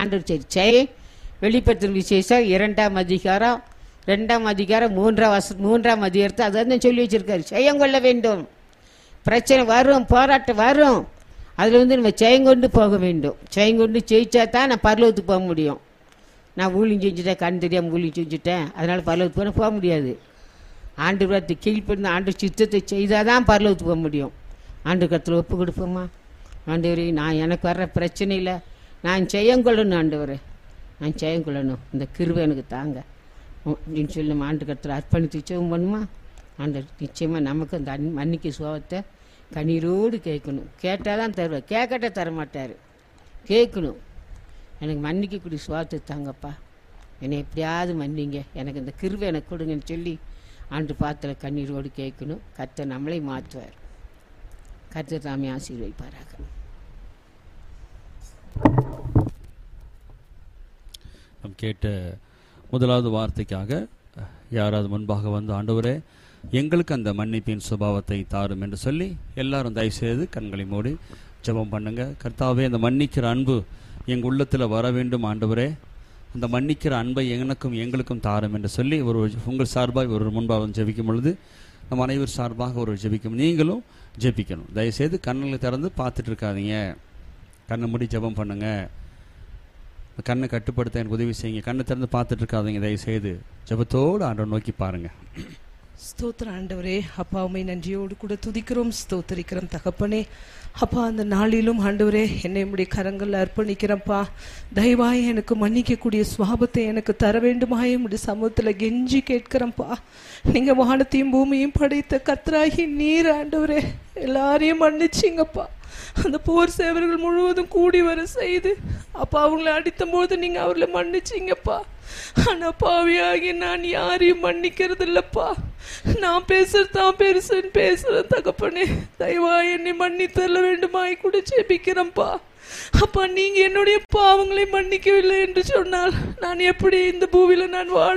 ஆண்டவர் சரி சரி வெளிப்படுத்தும் விசேஷம் இரண்டாம் அதிகாரம் ரெண்டாம் அதிகாரம் மூன்றாம் வச மூன்றாம் அதிகாரத்தை அதை தான் சொல்லி வச்சிருக்காரு ஜெயம் கொள்ள வேண்டும் பிரச்சனை வரும் போராட்டம் வரும் அதில் வந்து நம்ம ஜெயங்கொண்டு போக வேண்டும் ஜெயங்கொண்டு ஜெயிச்சா தான் நான் பரலோகத்துக்கு போக முடியும் நான் ஊழியம் செஞ்சுட்டேன் கண் தெரியாமல் ஊழியம் செஞ்சுட்டேன் அதனால் பரலோகத்துக்கு போனால் போக முடியாது ஆண்டு விரத்தை கீழ்ப்படிந்து ஆண்டு சித்தத்தை செய்தால் தான் பரலோகத்துக்கு போக முடியும் ஆண்டு கருத்தில் ஒப்பு கொடுப்போமா ஆண்டவரே நான் எனக்கு வர்ற பிரச்சனையில் நான் ஜெயங்கொள்ளணும் ஆண்டவரே நான் ஜெயங்கொள்ளணும் இந்த கிருவை எனக்கு தாங்க உம், அப்படின்னு சொல்லி நம்ம ஆண்டு கருத்தில் அர்ப்பணித்து ஜெபம் பண்ணுமா ஆண்டவர் நிச்சயமாக நமக்கு அந்த அன் மன்னிக்க சுபாவத்தை கண்ணீரோடு கேட்கணும் கேட்டால் தான் தருவார் கேட்கட்ட தர மாட்டார் கேட்கணும் எனக்கு மன்னிக்கக்கூடிய சுவாத்தை தாங்கப்பா என்னை எப்படியாவது மன்னிங்க எனக்கு இந்த கிருவை எனக்கு கொடுங்கன்னு சொல்லி ஆண்டு பாத்திர கண்ணீரோடு கேட்கணும் கர்த்தர் நம்மளை மாற்றுவார் கர்த்தர் தாமே ஆசீர்வதிப்பாராக நாம் கேட்ட முதலாவது வார்த்தைக்காக யாராவது முன்பாக வந்து ஆண்டவரே எங்களுக்கு அந்த மன்னிப்பின் சுபாவத்தை தாரும் என்று சொல்லி எல்லாரும் தயவுசெய்து கண்களை மூடி ஜெபம் பண்ணுங்க கர்த்தாவே அந்த மன்னிக்கிற அன்பு எங்கள் உள்ளத்தில் வர வேண்டும் ஆண்டவரே அந்த மன்னிக்கிற அன்பை எனக்கும் எங்களுக்கும் தாரும் என்று சொல்லி ஒரு உங்கள் சார்பாக ஒரு முன்பாக வந்து ஜெபிக்கும் பொழுது நம் அனைவர் சார்பாக ஒரு ஜெபிக்கும் நீங்களும் ஜெபிக்கணும் தயவுசெய்து கண்களை திறந்து பார்த்துட்டு இருக்காதீங்க கண்ணை மூடி ஜெபம் பண்ணுங்க இந்த கண்ணை கட்டுப்படுத்த எனக்கு உதவி செய்யுங்க கண்ணை திறந்து பார்த்துட்டு இருக்காதீங்க தயவு செய்து ஜெபத்தோடு ஆண்டவர் நோக்கி பாருங்க ஸ்தோத்திர ஆண்டவரே அப்பா உமை நன்றியோடு கூட துதிக்கிறோம் ஸ்தோத்தரிக்கிறோம் தகப்பனே அப்பா அந்த நாளிலும் ஆண்டவரே என்னை உடைய கரங்களில் அர்ப்பணிக்கிறேன்ப்பா தயவாய் எனக்கு மன்னிக்கக்கூடிய சுவாபத்தை எனக்கு தர வேண்டுமாய் உடைய சமூகத்தில் கெஞ்சி கேட்கிறேன்ப்பா நீங்க வானத்தையும் பூமியும் படைத்த கர்த்தராகி நீர் ஆண்டவரே எல்லாரையும் மன்னிச்சிங்கப்பா அந்த போர் சேவர்கள் முழுவதும் கூடி வர செய்து அப்பா அவங்கள அடித்த போது நீங்க அவர்களை மன்னிச்சிங்கப்பா ஆனா பாவியாகி நான் யாரையும் மன்னிக்கிறது இல்லப்பா நான் பேசுறது தான் பெருசுன்னு பேசுறேன் தகப்பனே தயவா என்னை மன்னித்தரல வேண்டுமாய் கூட ஜெபிக்கிறேன்ப்பா அப்பா நீங்க என்னுடைய பாவங்களை மன்னிக்கவில்லை என்று சொன்னால் நான் எப்படி இந்த பூவில நான் வாழ